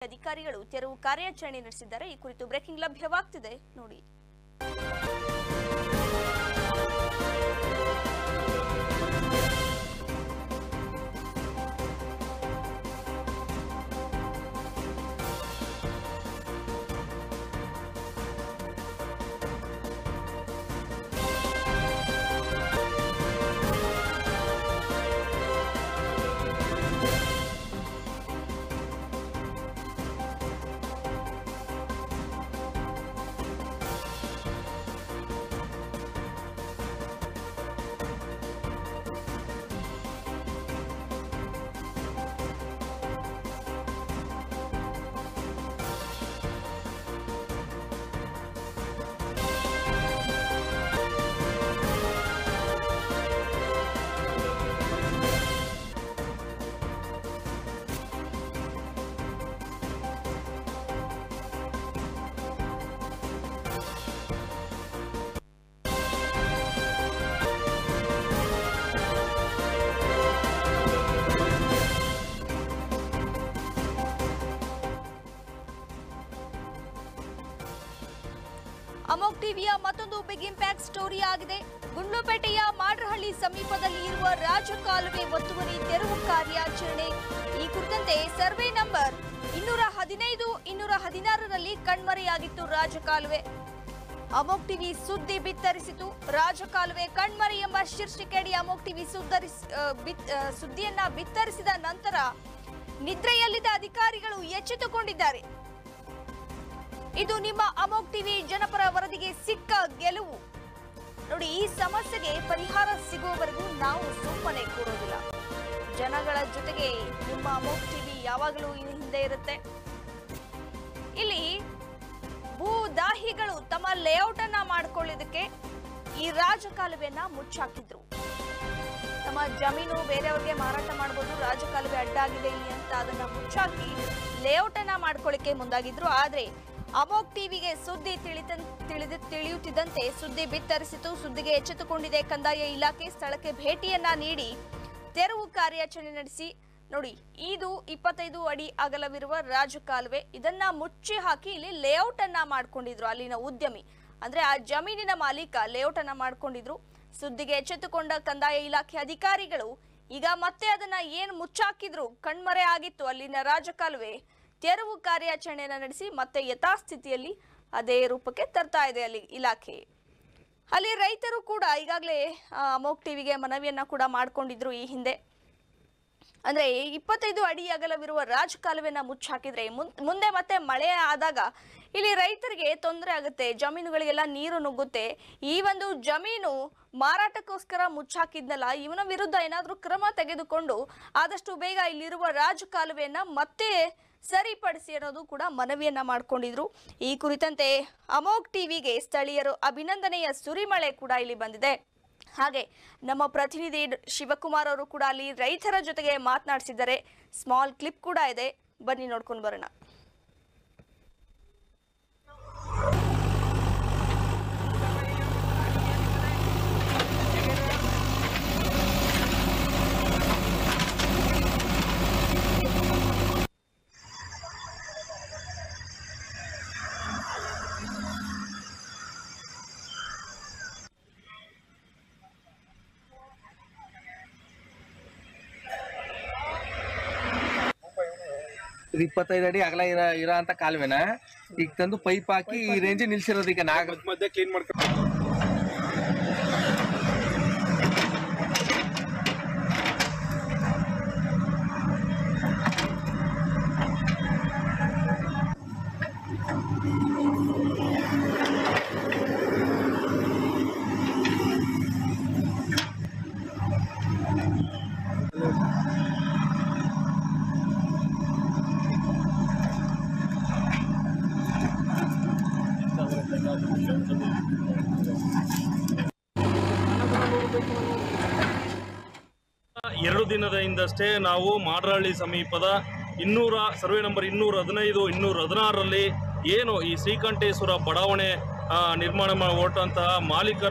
ಅಧಿಕಾರಿಗಳು ತೆರವು ಕಾರ್ಯಾಚರಣೆ ನಡೆಸಿದ್ದಾರೆ ಈ ಕುರಿತು ಬ್ರೇಕಿಂಗ್ ಲಭ್ಯವಾಗ್ತಿದೆ ನೋಡಿ ಅಮೋಕ್ ಟಿವಿಯ ಮತ್ತೊಂದು ಬಿಗ್ ಇಂಪ್ಯಾಕ್ಟ್ ಸ್ಟೋರಿ ಆಗಿದೆ ಗುಂಡ್ಲುಪೇಟೆಯ ಮಾಡ್ರಹಳ್ಳಿ ಸಮೀಪದಲ್ಲಿ ಇರುವ ರಾಜಕಾಲುವೆ ಒತ್ತುವರಿ ತೆರವು ಕಾರ್ಯಾಚರಣೆ ಈ ಕುರಿತಂತೆ ಸರ್ವೆ ನಂಬರ್ ಇನ್ನೂರ ಹದಿನೈದು ಇನ್ನೂರ ಹದಿನಾರರಲ್ಲಿ ಕಣ್ಮರೆಯಾಗಿತ್ತು ರಾಜಕಾಲುವೆ ಅಮೋಕ್ ಟಿವಿ ಸುದ್ದಿ ಬಿತ್ತರಿಸಿತು ರಾಜಕಾಲುವೆ ಕಣ್ಮರೆ ಎಂಬ ಶೀರ್ಷಿಕೆಯಡಿ ಅಮೋಕ್ ಟಿವಿ ಸುದ್ದರಿಸ್ ಆ, ಬಿತ್- ಆ, ಸುದ್ದಿಯನ್ನ ಬಿತ್ತರಿಸಿದ ನಂತರ ನಿದ್ರೆಯಲ್ಲಿದ್ದ ಅಧಿಕಾರಿಗಳು ಎಚ್ಚೆತ್ತುಕೊಂಡಿದ್ದಾರೆ ಇದು ನಿಮ್ಮ ಅಮೋಕ್ ಟಿವಿ ಜನಪರ ವರದಿಗೆ ಸಿಕ್ಕ ಗೆಲುವು ನೋಡಿ ಈ ಸಮಸ್ಯೆಗೆ ಪರಿಹಾರ ಸಿಗುವವರೆಗೂ ನಾವು ಸುಮ್ಮನೆ ಕೂರೋದಿಲ್ಲ ಜನಗಳ ಜೊತೆಗೆ ನಿಮ್ಮ ಅಮೋಕ್ ಟಿವಿ ಯಾವಾಗಲೂ ಈ ಹಿಂದೆ ಇರುತ್ತೆ ಇಲ್ಲಿ ಭೂದಾಹಿಗಳು ತಮ್ಮ ಲೇಔಟ್ ಅನ್ನ ಮಾಡ್ಕೊಳ್ಳೋದಕ್ಕೆ ಈ ರಾಜಕಾಲುವೆಯನ್ನ ಮುಚ್ಚಾಕಿದ್ರು ತಮ್ಮ ಜಮೀನು ಬೇರೆಯವ್ರಿಗೆ ಮಾರಾಟ ಮಾಡಬಹುದು ರಾಜಕಾಲುವೆ ಅಡ್ಡಾಗಿದೆ ಇಲ್ಲಿ ಅಂತ ಅದನ್ನ ಮುಚ್ಚಾಕಿ ಲೇಔಟ್ ಅನ್ನ ಮಾಡ್ಕೊಳ್ಳಿಕ್ಕೆ ಮುಂದಾಗಿದ್ರು ಆದ್ರೆ ಅಮೋಕ್ ಟಿವಿಗೆ ಸುದ್ದಿ ತಿಳಿತ ತಿಳಿದು ತಿಳಿಯುತ್ತಿದ್ದಂತೆ ಸುದ್ದಿ ಬಿತ್ತರಿಸಿತು ಸುದ್ದಿಗೆ ಎಚ್ಚೆತ್ತುಕೊಂಡಿದೆ ಕಂದಾಯ ಇಲಾಖೆ ಸ್ಥಳಕ್ಕೆ ಭೇಟಿಯನ್ನ ನೀಡಿ ತೆರವು ಕಾರ್ಯಾಚರಣೆ ನಡೆಸಿ ನೋಡಿ ಇದು ಇಪ್ಪತ್ತೈದು ಅಡಿ ಅಗಲವಿರುವ ರಾಜಕಾಲುವೆ ಇದನ್ನ ಮುಚ್ಚಿ ಹಾಕಿ ಇಲ್ಲಿ ಲೇಔಟ್ ಅನ್ನ ಮಾಡ್ಕೊಂಡಿದ್ರು ಅಲ್ಲಿನ ಉದ್ಯಮಿ ಅಂದ್ರೆ ಆ ಜಮೀನಿನ ಮಾಲೀಕ ಲೇಔಟ್ ಅನ್ನ ಮಾಡ್ಕೊಂಡಿದ್ರು ಸುದ್ದಿಗೆ ಎಚ್ಚೆತ್ತುಕೊಂಡ ಕಂದಾಯ ಇಲಾಖೆ ಅಧಿಕಾರಿಗಳು ಈಗ ಮತ್ತೆ ಅದನ್ನ ಏನ್ ಮುಚ್ಚಾಕಿದ್ರು ಕಣ್ಮರೆ ಆಗಿತ್ತು ಅಲ್ಲಿನ ರಾಜಕಾಲುವೆ ತೆರವು ಕಾರ್ಯಾಚರಣೆಯನ್ನ ನಡೆಸಿ ಮತ್ತೆ ಯಥಾಸ್ಥಿತಿಯಲ್ಲಿ ಅದೇ ರೂಪಕ್ಕೆ ತರ್ತಾ ಇದೆ ಅಲ್ಲಿ ಇಲಾಖೆ ಅಲ್ಲಿ ರೈತರು ಕೂಡ ಈಗಾಗಲೇ ಅಮೋಕ್ ಟಿವಿಗೆ ಮನವಿಯನ್ನ ಕೂಡ ಮಾಡ್ಕೊಂಡಿದ್ರು ಈ ಹಿಂದೆ ಅಂದ್ರೆ ಇಪ್ಪತ್ತೈದು ಅಡಿ ಅಗಲವಿರುವ ರಾಜಕಾಲುವೆನ ಮುಚ್ಚಾಕಿದ್ರೆ ಮುನ್- ಮುಂದೆ ಮತ್ತೆ ಮಳೆ ಆದಾಗ ಇಲ್ಲಿ ರೈತರಿಗೆ ತೊಂದರೆ ಆಗುತ್ತೆ ಜಮೀನುಗಳಿಗೆಲ್ಲ ನೀರು ನುಗ್ಗುತ್ತೆ ಈ ಒಂದು ಜಮೀನು ಮಾರಾಟಕ್ಕೋಸ್ಕರ ಮುಚ್ಚಾಕಿದ್ನಲ್ಲ ಇವನ ವಿರುದ್ಧ ಏನಾದ್ರೂ ಕ್ರಮ ತೆಗೆದುಕೊಂಡು ಆದಷ್ಟು ಬೇಗ ಇಲ್ಲಿರುವ ರಾಜಕಾಲುವೆಯನ್ನ ಮತ್ತೆ ಸರಿಪಡಿಸಿ ಅನ್ನೋದು ಕೂಡ ಮನವಿಯನ್ನ ಮಾಡ್ಕೊಂಡಿದ್ರು ಈ ಕುರಿತಂತೆ ಅಮೋಕ್ ಟಿವಿಗೆ ಸ್ಥಳೀಯರು ಅಭಿನಂದನೆಯ ಸುರಿಮಳೆ ಕೂಡ ಇಲ್ಲಿ ಬಂದಿದೆ ಹಾಗೆ ನಮ್ಮ ಪ್ರತಿನಿಧಿ ಡ್- ಶಿವಕುಮಾರ್ ಅವರು ಕೂಡ ಅಲ್ಲಿ ರೈತರ ಜೊತೆಗೆ ಮಾತನಾಡಿಸಿದ್ದಾರೆ ಸ್ಮಾಲ್ ಕ್ಲಿಪ್ ಕೂಡ ಇದೆ ಬನ್ನಿ ನೋಡ್ಕೊಂಡು ಬರೋಣ ಇದು ಇಪ್ಪತ್ತೈದು ಅಡಿ ಅಗಲ ಇರ ಇರೋ ಅಂತ ಕಾಲುವೆನ ಈಗ ತಂದು ಪೈಪ್ ಹಾಕಿ ಈ ರೇಂಜ್ ನಿಲ್ಸಿರೋದು ಈಗ ನಾಗ ಮಧ್ಯೆ ಕ್ಲೀನ್ ಮಾಡ್ಕೊಂಡು ಎರಡು ದಿನದ ಹಿಂದಷ್ಟೇ ನಾವು ಮಾಡರಹಳ್ಳಿ ಸಮೀಪದ ಇನ್ನೂರ ಸರ್ವೆ ನಂಬರ್ ಇನ್ನೂರ ಹದಿನೈದು ಇನ್ನೂರ ಹದಿನಾರರಲ್ಲಿ ಏನು ಈ ಶ್ರೀಕಂಠೇಶ್ವರ ಬಡಾವಣೆ ಆ, ನಿರ್ಮಾಣ ಮಾಡಿ ಹೊರಟಂತಹ ಮಾಲೀಕರು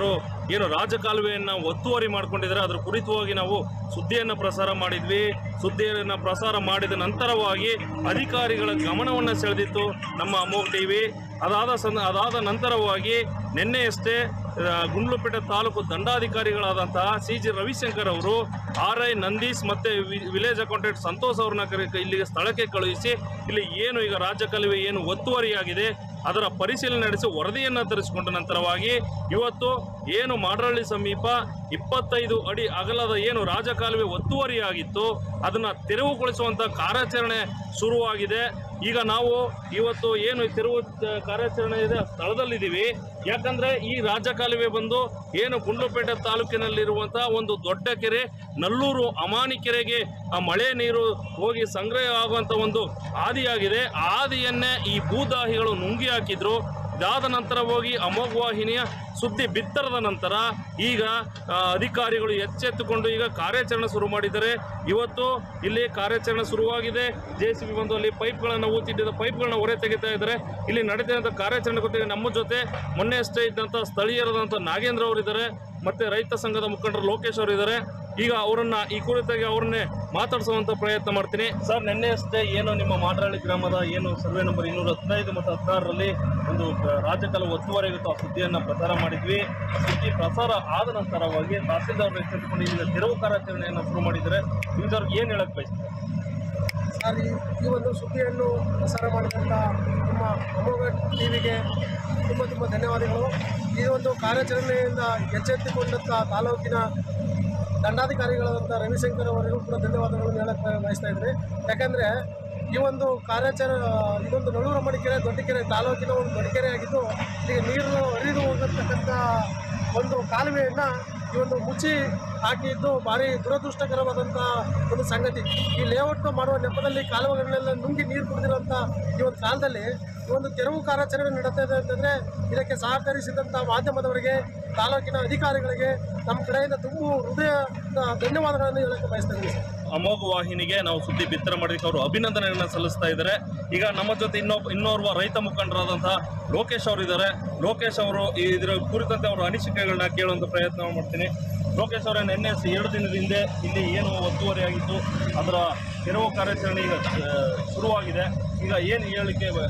ಏನು ರಾಜಕಾಲುವೆಯನ್ನು ಒತ್ತುವರಿ ಮಾಡ್ಕೊಂಡಿದ್ದಾರೆ ಅದರ ಕುರಿತವಾಗಿ ನಾವು ಸುದ್ದಿಯನ್ನು ಪ್ರಸಾರ ಮಾಡಿದ್ವಿ ಸುದ್ದಿಯನ್ನು ಪ್ರಸಾರ ಮಾಡಿದ ನಂತರವಾಗಿ ಅಧಿಕಾರಿಗಳ ಗಮನವನ್ನು ಸೆಳೆದಿತ್ತು ನಮ್ಮ ಅಮೋಘ್ ಟಿವಿ ಅದಾದ ಸಂ ಅದಾದ ನಂತರವಾಗಿ ನಿನ್ನೆಯಷ್ಟೇ ಆ, ಗುಂಡ್ಲುಪೇಟೆ ತಾಲೂಕು ದಂಡಾಧಿಕಾರಿಗಳಾದಂತಹ ಸಿ ಜಿ ರವಿಶಂಕರ್ ಅವರು ಆರ್ ಐ ನಂದೀಶ್ ಮತ್ತೆ ವಿ- ವಿಲೇಜ್ ಅಕೌಂಟೆಂಟ್ ಸಂತೋಷ್ ಅವ್ರನ್ನ ಕರೆ ಇಲ್ಲಿಗೆ ಸ್ಥಳಕ್ಕೆ ಕಳುಹಿಸಿ ಇಲ್ಲಿ ಏನು ಈಗ ರಾಜ್ಯ ಕಲಿವೆ ಏನು ಒತ್ತುವರಿಯಾಗಿದೆ ಅದರ ಪರಿಶೀಲನೆ ನಡೆಸಿ ವರದಿಯನ್ನು ತರಿಸಿಕೊಂಡ ನಂತರವಾಗಿ ಇವತ್ತು ಏನು ಮಾಡರಳ್ಳಿ ಸಮೀಪ ಇಪ್ಪತ್ತೈದು ಅಡಿ ಅಗಲದ ಏನು ರಾಜಕಾಲುವೆ ಒತ್ತುವರಿಯಾಗಿತ್ತು ಅದನ್ನು ತೆರವುಗೊಳಿಸುವಂಥ ಕಾರ್ಯಾಚರಣೆ ಶುರುವಾಗಿದೆ ಈಗ ನಾವು ಇವತ್ತು ಏನು ಈ ತೆರವು ಆ, ಕಾರ್ಯಾಚರಣೆ ಇದೆ ಆ ಸ್ಥಳದಲ್ಲಿದ್ದೀವಿ ಯಾಕಂದ್ರೆ ಈ ರಾಜಕಾಲುವೆ ಬಂದು ಏನು ಗುಂಡ್ಲುಪೇಟೆ ತಾಲೂಕಿನಲ್ಲಿರುವಂತಹ ಒಂದು ದೊಡ್ಡ ಕೆರೆ ನಲ್ಲೂರು ಅಮಾನಿ ಕೆರೆಗೆ ಆ ಮಳೆ ನೀರು ಹೋಗಿ ಸಂಗ್ರಹ ಆಗುವಂತ ಒಂದು ಹಾದಿಯಾಗಿದೆ ಆ ಹಾದಿಯನ್ನೇ ಈ ಭೂದಾಹಿಗಳು ನುಂಗಿ ಹಾಕಿದ್ರು ಇದಾದ ನಂತರ ಹೋಗಿ ಅಮೋಘ ವಾಹಿನಿಯ ಸುದ್ದಿ ಬಿತ್ತರದ ನಂತರ ಈಗ ಆ, ಅಧಿಕಾರಿಗಳು ಎಚ್ಚೆತ್ತುಕೊಂಡು ಈಗ ಕಾರ್ಯಾಚರಣೆ ಶುರು ಮಾಡಿದ್ದಾರೆ ಇವತ್ತು ಇಲ್ಲಿ ಕಾರ್ಯಾಚರಣೆ ಶುರುವಾಗಿದೆ ಜೆ ಸಿ ಬಿ ಬಂದು ಅಲ್ಲಿ ಪೈಪ್ಗಳನ್ನು ಊತಿಟ್ಟಿದ್ದ ಪೈಪ್ಗಳನ್ನ ಹೊರ ತೆಗಿತಾ ಇದ್ದಾರೆ ಇಲ್ಲಿ ನಡೀತಿರುವಂಥ ಕಾರ್ಯಾಚರಣೆ ಗೊತ್ತಿದೆ ನಮ್ಮ ಜೊತೆ ಮೊನ್ನೆ ಅಷ್ಟೇ ಇದ್ದಂಥ ಸ್ಥಳೀಯರಾದಂಥ ನಾಗೇಂದ್ರ ಅವರಿದ್ದಾರೆ ಮತ್ತೆ ರೈತ ಸಂಘದ ಮುಖಂಡರು ಲೋಕೇಶ್ ಅವರು ಇದ್ದಾರೆ ಈಗ ಅವರನ್ನ ಈ ಕುರಿತಾಗಿ ಅವ್ರನ್ನೇ ಮಾತಾಡಿಸುವಂತ ಪ್ರಯತ್ನ ಮಾಡ್ತೀನಿ ಸರ್ ನಿನ್ನೆ ಅಷ್ಟೇ ಏನು ನಿಮ್ಮ ಮಾಡ್ರಳ್ಳಿ ಗ್ರಾಮದ ಏನು ಸರ್ವೆ ನಂಬರ್ ಇನ್ನೂರ ಹದಿನೈದು ಮತ್ತು ಹದಿನಾರರಲ್ಲಿ ಒಂದು ಕ- ರಾಜಕಾಲ ಒತ್ತುವರಿಯಾಗಿತ್ತು ಆ ಸುದ್ದಿಯನ್ನ ಪ್ರಸಾರ ಮಾಡಿದ್ವಿ ಸುದ್ದಿ ಪ್ರಸಾರ ಆದ ನಂತರವಾಗಿ ತಹಸೀಲ್ದಾರ್ ಎಚ್ಚೆತ್ತುಕೊಂಡು ಈಗ ತೆರವು ಕಾರ್ಯಾಚರಣೆಯನ್ನು ಶುರು ಮಾಡಿದ್ದಾರೆ ಇವ್ರು ಏನು ಹೇಳಕ್ ಬಯಸ್ತಾರೆ ಸರ್ ಈ ಈ ಒಂದು ಸುದ್ದಿಯನ್ನು ಪ್ರಸಾರ ಮಾಡಿದಂಥ ನಮ್ಮ ಅಮೋಘ ಟಿವಿಗೆ ತುಂಬ ತುಂಬ ಧನ್ಯವಾದಗಳು ಈ ಒಂದು ಕಾರ್ಯಾಚರಣೆಯಿಂದ ಎಚ್ಚೆತ್ತುಕೊಂಡಂಥ ತಾಲೂಕಿನ ದಂಡಾಧಿಕಾರಿಗಳಾದಂಥ ರವಿಶಂಕರ್ ಅವರಿಗೂ ಕೂಡ ಧನ್ಯವಾದಗಳನ್ನು ಹೇಳಕ್ಕೆ ಬಯಸ್ತಾ ಇದ್ದೀನಿ ಯಾಕಂದರೆ ಈ ಒಂದು ಕಾರ್ಯಾಚರಣೆ ಇದೊಂದು ನಳೂರ ಮಡಿಕೆರೆ ದೊಡ್ಡಕೆರೆ ತಾಲೂಕಿನ ಒಂದು ದೊಡ್ಡಕೆರೆ ಆಗಿದ್ದು ಈಗ ನೀರು ಹರಿದು ಹೋಗಿರ್ತಕ್ಕಂಥ ಒಂದು ಕಾಲುವೆಯನ್ನು ಈ ಒಂದು ಮುಚ್ಚಿ ಹಾಕಿದ್ದು ಭಾರಿ ದುರದೃಷ್ಟಕರವಾದಂಥ ಒಂದು ಸಂಗತಿ ಈ ಲೇಔಟ್ ಮಾಡುವ ನೆಪದಲ್ಲಿ ಕಾಲುವೆಗಳನ್ನೆಲ್ಲ ನುಂಗಿ ನೀರು ಕುಡಿದಿರುವಂಥ ಈ ಒಂದು ಕಾಲದಲ್ಲಿ ಈ ಒಂದು ತೆರವು ಕಾರ್ಯಾಚರಣೆ ನಡೀತಾ ಇದೆ ಅಂತಂದರೆ ಇದಕ್ಕೆ ಸಹಕರಿಸಿದಂಥ ಮಾಧ್ಯಮದವರಿಗೆ ತಾಲೂಕಿನ ಅಧಿಕಾರಿಗಳಿಗೆ ನಮ್ಮ ಕಡೆಯಿಂದ ತುಂಬ ಹೃದಯ ಧನ್ಯವಾದಗಳನ್ನು ಹೇಳಕ್ಕೆ ಬಯಸ್ತಾ ಇದ್ದೀನಿ ಸರ್ ಅಮೋಘ ವಾಹಿನಿಗೆ ನಾವು ಸುದ್ದಿ ಬಿತ್ತರ ಮಾಡೋದಕ್ಕೆ ಅವರು ಅಭಿನಂದನೆಗಳನ್ನ ಸಲ್ಲಿಸ್ತಾ ಇದ್ದಾರೆ ಈಗ ನಮ್ಮ ಜೊತೆ ಇನ್ನೊಬ್ಬ ಇನ್ನೋರ್ವ ರೈತ ಮುಖಂಡರಾದಂತಹ ಲೋಕೇಶ್ ಅವರು ಇದ್ದಾರೆ ಲೋಕೇಶ್ ಅವರು ಈ ಇದರ ಕುರಿತಂತೆ ಅವರ ಅನಿಸಿಕೆಗಳನ್ನ ಕೇಳುವಂತ ಪ್ರಯತ್ನ ಮಾಡ್ತೀನಿ ಲೋಕೇಶ್ ಅವರೇ ನಿನ್ನೆ ಸ- ಎರಡು ದಿನದ ಹಿಂದೆ ಇಲ್ಲಿ ಏನು ಒತ್ತುವರಿಯಾಗಿತ್ತು ಅದರ ತೆರವು ಕಾರ್ಯಾಚರಣೆ ಈಗ ಆ, ಶುರುವಾಗಿದೆ ಈಗ ಏನು ಹೇಳಿಕೆ ಬ-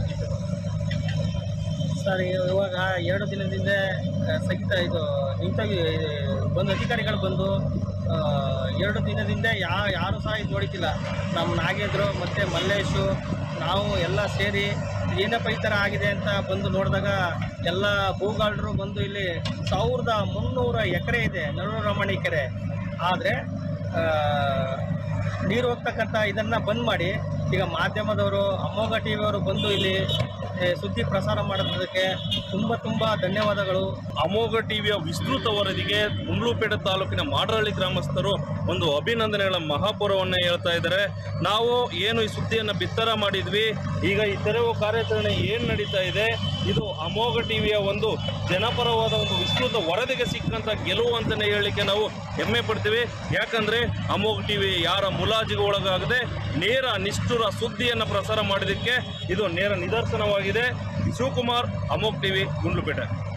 ಸರ್ ಇವಾಗ ಎರಡು ದಿನದಿಂದ ಆ, ಸ್ಥಗಿತ ಇದು ನಿಂತಾಗಿ ಬಂದು ಅಧಿಕಾರಿಗಳು ಬಂದು ಆ, ಎರಡು ದಿನದಿಂದ ಯಾ ಯಾರು ಸಹ ಇದು ನೋಡಿತಿಲ್ಲ ನಮ್ಮ ನಾಗೇಂದ್ರು ಮತ್ತು ಮಲ್ಲೇಶು ನಾವು ಎಲ್ಲ ಸೇರಿ ಏನಪ್ಪ ಈ ಥರ ಆಗಿದೆ ಅಂತ ಬಂದು ನೋಡಿದಾಗ ಎಲ್ಲ ಭೂಗಾಳರು ಬಂದು ಇಲ್ಲಿ ಸಾವಿರದ ಮುನ್ನೂರ ಎಕರೆ ಇದೆ ನಳೂರು ರಮಣಿ ಕೆರೆ ಆದರೆ ನೀರು ಹೋಗ್ತಕ್ಕಂಥ ಇದನ್ನು ಬಂದ್ ಮಾಡಿ ಈಗ ಮಾಧ್ಯಮದವರು ಅಮೋಘ ಟಿ ವಿಯವರು ಬಂದು ಇಲ್ಲಿ ಏ, ಸುದ್ದಿ ಪ್ರಸಾರ ಮಾಡೋದಕ್ಕೆ ತುಂಬ ತುಂಬ ಧನ್ಯವಾದಗಳು ಅಮೋಘ ಟಿವಿಯ ವಿಸ್ತೃತ ವರದಿಗೆ ಗುಂಡ್ಲುಪೇಟೆ ತಾಲೂಕಿನ ಮಾಡರಳ್ಳಿ ಗ್ರಾಮಸ್ಥರು ಒಂದು ಅಭಿನಂದನೆಗಳ ಮಹಾಪುರವನ್ನ ಹೇಳ್ತಾ ಇದ್ದಾರೆ ನಾವು ಏನು ಈ ಸುದ್ದಿಯನ್ನು ಬಿತ್ತರ ಮಾಡಿದ್ವಿ ಈಗ ಈ ತೆರವು ಕಾರ್ಯಾಚರಣೆ ಏನು ನಡೀತಾ ಇದೆ ಇದು ಅಮೋಘ ಟಿವಿಯ ಒಂದು ಜನಪರವಾದ ಒಂದು ವಿಸ್ತೃತ ವರದಿಗೆ ಸಿಕ್ಕಂತ ಗೆಲುವು ಅಂತಲೇ ಹೇಳಲಿಕ್ಕೆ ನಾವು ಹೆಮ್ಮೆ ಪಡ್ತೀವಿ ಯಾಕಂದ್ರೆ ಅಮೋಘ ಟಿವಿ ಯಾರ ಮುಲಾಜಿಗೆ ಒಳಗಾಗದೆ ನೇರ ನಿಷ್ಠುರ ಸುದ್ದಿಯನ್ನು ಪ್ರಸಾರ ಮಾಡಿದ್ದಕ್ಕೆ ಇದು ನೇರ ನಿದರ್ಶನವಾಗಿದೆ ಶಿವಕುಮಾರ್ ಅಮೋಘ್ ಟಿವಿ ಗುಂಡ್ಲುಪೇಟೆ